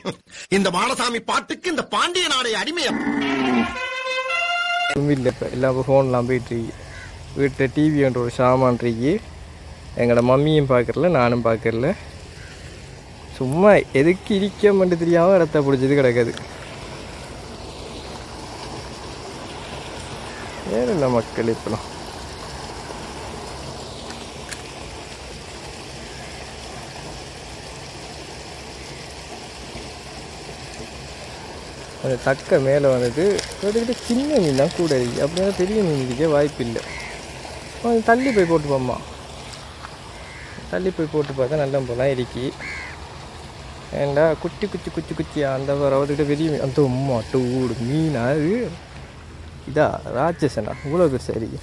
இந்த மாடசாமி பாட்டுக்கு இந்த பாண்டிய நாடைய அடிமையா இல்லை இப்போ எல்லாம் ஃபோன்லாம் போயிட்டு வீட்டில் டிவின்ற ஒரு சாமான் இருக்கு எங்களோட மம்மியும் பார்க்கறல நானும் பார்க்கறல சும்மா எதுக்கு இருக்க மட்டும் தெரியாமல் இடத்த பிடிச்சது கிடக்குது வேற இல்லை மக்கள் இப்போலாம் அந்த தக்க மேலே வந்தது அதுக்கிட்ட சின்ன மீன் தான் கூட இருக்கு அப்படின்னா பெரிய மீன் இருக்க வாய்ப்பு இல்லை கொஞ்சம் தள்ளி போய் போட்டு போம்மா தள்ளி போய் போட்டு பார்த்தா நல்ல போலாம் இருக்கு ஏண்டா குட்டி குச்சி குச்சி குச்சியா அந்த வரவதுக்கிட்ட பெரிய மீன் அந்த உம்மா டூடு மீனா அது இதா ராட்சசனா இவ்வளோ பெருசா இருக்கு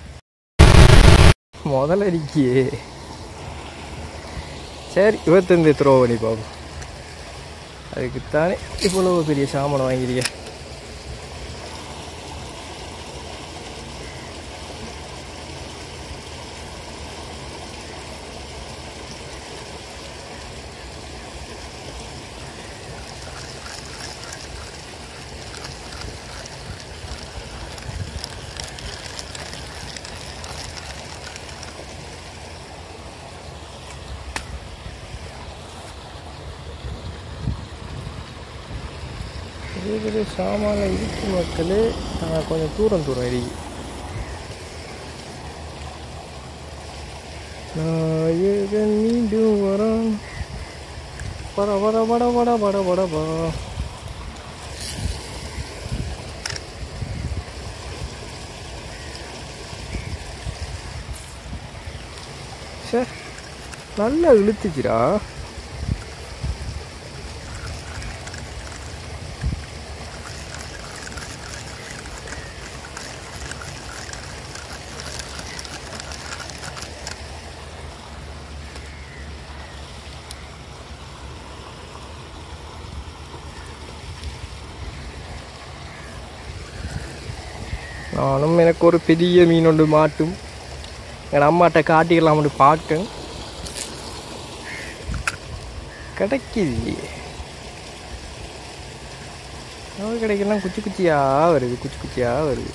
முதல்ல இருக்கியே சரி இருபத்தஞ்சு த்ரோ பண்ணி பார்ப்போம் அதுக்குத்தானே இவ்வளோ பெரிய சாமானை வாங்கியிருக்கேன் பெரிய பெரிய சாமான இருக்கு மக்களே ஆனால் கொஞ்சம் தூரம் தூரம் இருக்கு நாயகன் மீண்டும் வரான் வட வட வட வட வட வட வா சே நல்லா இழுத்துச்சுடா நானும் எனக்கு ஒரு பெரிய மீன் ஒன்று மாட்டும் எங்கள் அம்மாட்ட காட்டிக்கலாம் அப்படி பார்க்க கிடைக்குது நமக்கு கிடைக்கலாம் குச்சி குச்சியா வருது குச்சி குச்சியா வருது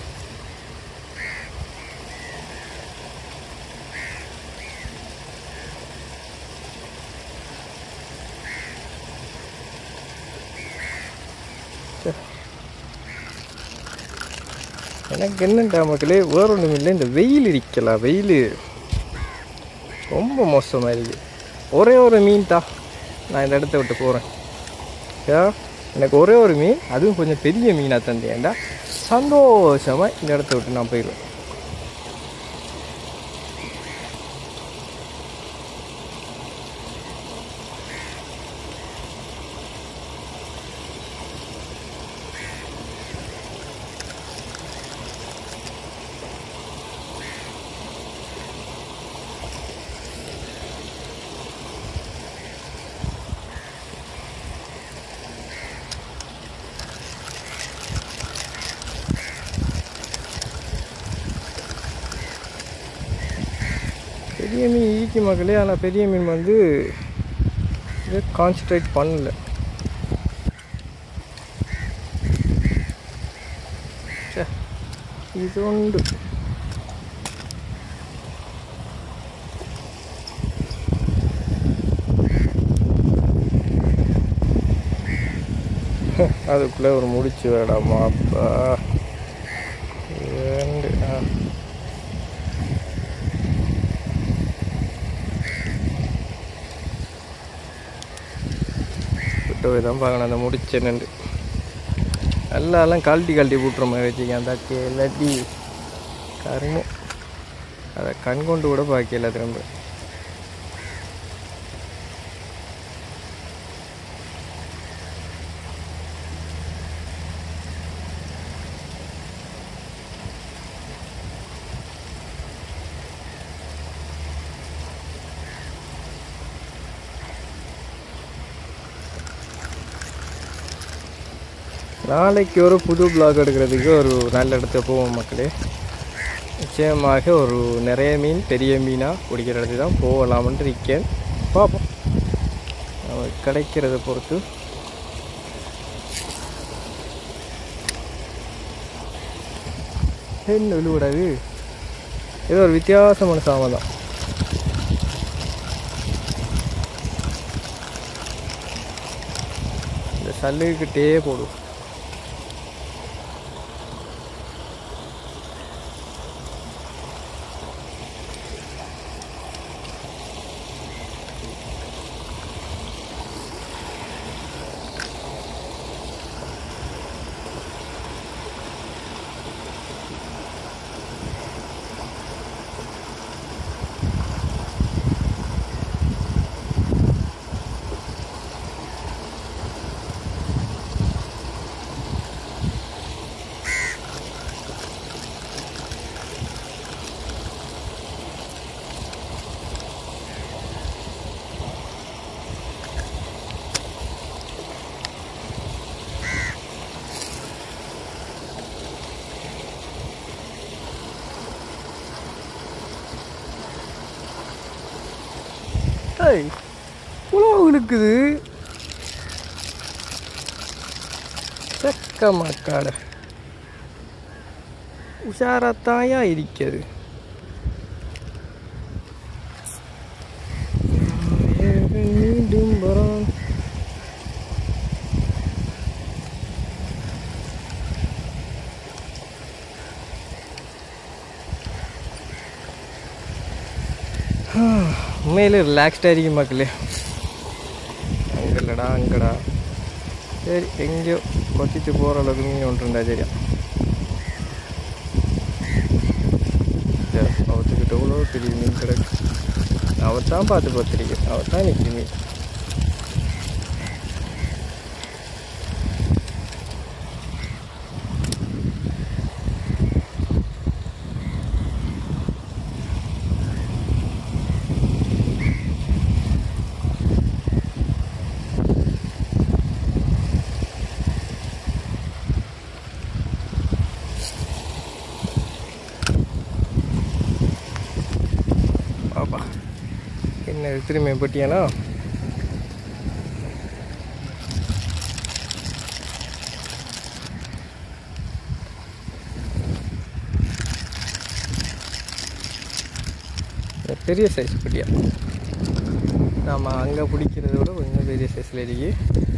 எனக்கு என்னண்டா மக்களே வேற ஒன்றும் இல்லை இந்த வெயில் இருக்கலாம் வெயில் ரொம்ப மோசமாக இருக்கு ஒரே ஒரு மீன் தான் நான் இந்த இடத்த விட்டு போகிறேன் ஏ எனக்கு ஒரே ஒரு மீன் அதுவும் கொஞ்சம் பெரிய மீனாக தந்தேன்டா சந்தோஷமாக இந்த இடத்த விட்டு நான் போயிடுவேன் பெரிய மீன் ஈக்கி மக்களே ஆனால் பெரிய மீன் வந்து இதை கான்சன்ட்ரேட் பண்ணல ச்சே, இது உண்டு அதுக்குள்ளே ஒரு முடிச்சு வேடாமா அப்பா ரெண்டு ஆ விட்டு போய் தான் பார்க்கணும் அந்த முடிச்சேன்னு எல்லாம் கழட்டி கழட்டி போட்டுற மாதிரி வச்சுக்க அந்த அக்கே இல்லாட்டி கருமம் அதை கண் கொண்டு கூட பார்க்கல திரும்ப நாளைக்கு ஒரு புது பிளாக் எடுக்கிறதுக்கு ஒரு நல்ல இடத்துக்கு போவோம் மக்களே நிச்சயமாக ஒரு நிறைய மீன் பெரிய மீனாக பிடிக்கிற இடத்துக்கு தான் போகலாம்னு இருக்கேன் பார்ப்போம் நமக்கு கிடைக்கிறத பொறுத்து என்ன விழுவிடாது ஏதோ ஒரு வித்தியாசமான சாமான் தான் இந்த சல்லுக்கிட்டே போடும் ஏய் உழவு இழுக்குது செக்க மக்காட உஷாராத்தாயா இருக்கிறது மீண்டும் வரோம் உண்மையிலே ரிலாக்ஸ்டாக இருக்கும் மக்களே அங்கல்லடா அங்கடா சரி எங்கேயோ கொத்திட்டு போகிற அளவுக்கு மீன் ஒன்று இருந்தா சரியா சரி, அவத்துக்கிட்ட எவ்வளோ பெரிய மீன் கிடக்கு அவர் தான் பார்த்து பார்த்துருக்கேன் அவர் தான் நிற்கிது மீன் பாப்பா என்ன திரும்பி போட்டியானா இது பெரிய சைஸ் குட்டியா நாம் அங்கே பிடிக்கிறத விட கொஞ்சம் பெரிய சைஸில் இருக்கு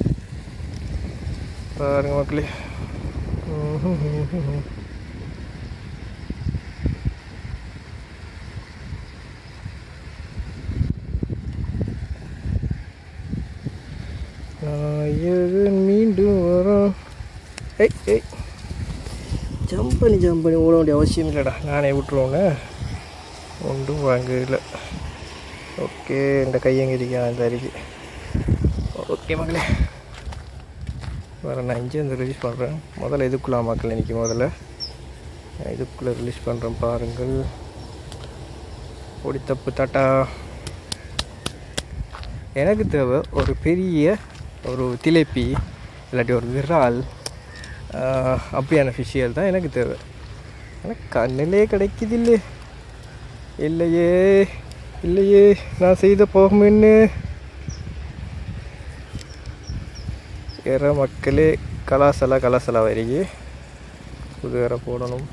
பாருங்க மக்களே நாயகன் மீண்டும் வரோம் ஏய் ஏய் ஜம்ப் பண்ணி ஜம்ப் பண்ணி ஓட வேண்டிய அவசியம் இல்லைடா நானே விட்டுருவோங்க ஒன்றும் வாங்க இல்லை ஓகே இந்த கையங்க இருக்கா அந்த அருகே ஓகே மகளே வேறு நான் இங்கே வந்து ரிலீஸ் பண்ணுறேன் முதல்ல இதுக்குள்ளே மக்கள் இன்னைக்கு முதல்ல நான் இதுக்குள்ளே ரிலீஸ் பண்ணுறேன் பாருங்கள் பொடி தப்பு தாட்டா எனக்கு தேவை ஒரு பெரிய ஒரு திலேப்பி இல்லாட்டி ஒரு விரால் ஆஹ், அப்படியான ஃபிஷ்ஷியல் தான் எனக்கு தேவை எனக்கு கண்ணிலே கிடைக்குது இல்லை இல்லையே இல்லையே நான் செய்த போகுமென்னு எற மக்களே கலாசலா கலாசலா வரைக்கு புது வேற போடணும்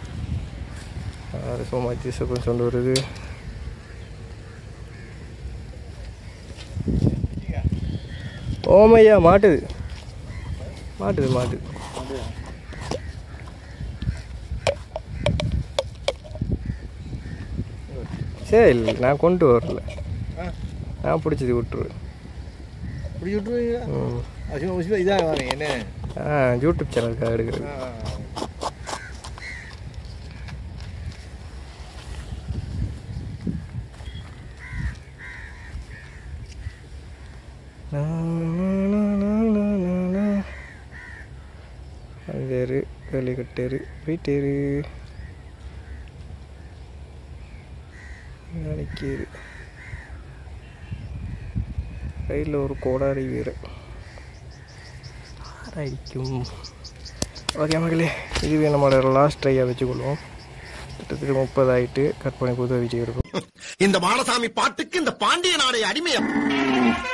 அது சும்மா ஜூஸை கொஞ்சம் கொண்டு வருது ஓமையா மாட்டுது மாட்டுது மாட்டுது சரி இல்லை நான் கொண்டு வரல நான் பிடிச்சது விட்டுருவேன் இப்படி விட்டுருவீங்க ம் அசிமா முசிமா இதாக வரீங்க என்ன ஆ யூடியூப் சேனலுக்காக எடுக்கிறது அங்கேரு வேலைக்கட்டேரு போயிட்டேரு நினைக்கிது கையில் ஒரு கோடாரி வீர அடிக்கும் ஓகே மகளே இதுவே நம்மளோட லாஸ்ட் ட்ரையாக வச்சுக்கொள்வோம் கிட்டத்தட்ட முப்பது ஆயிட்டு கட் பண்ணி புது வச்சுக்கிருக்கோம் இந்த மாடசாமி பாட்டுக்கு இந்த பாண்டிய நாடை அடிமையா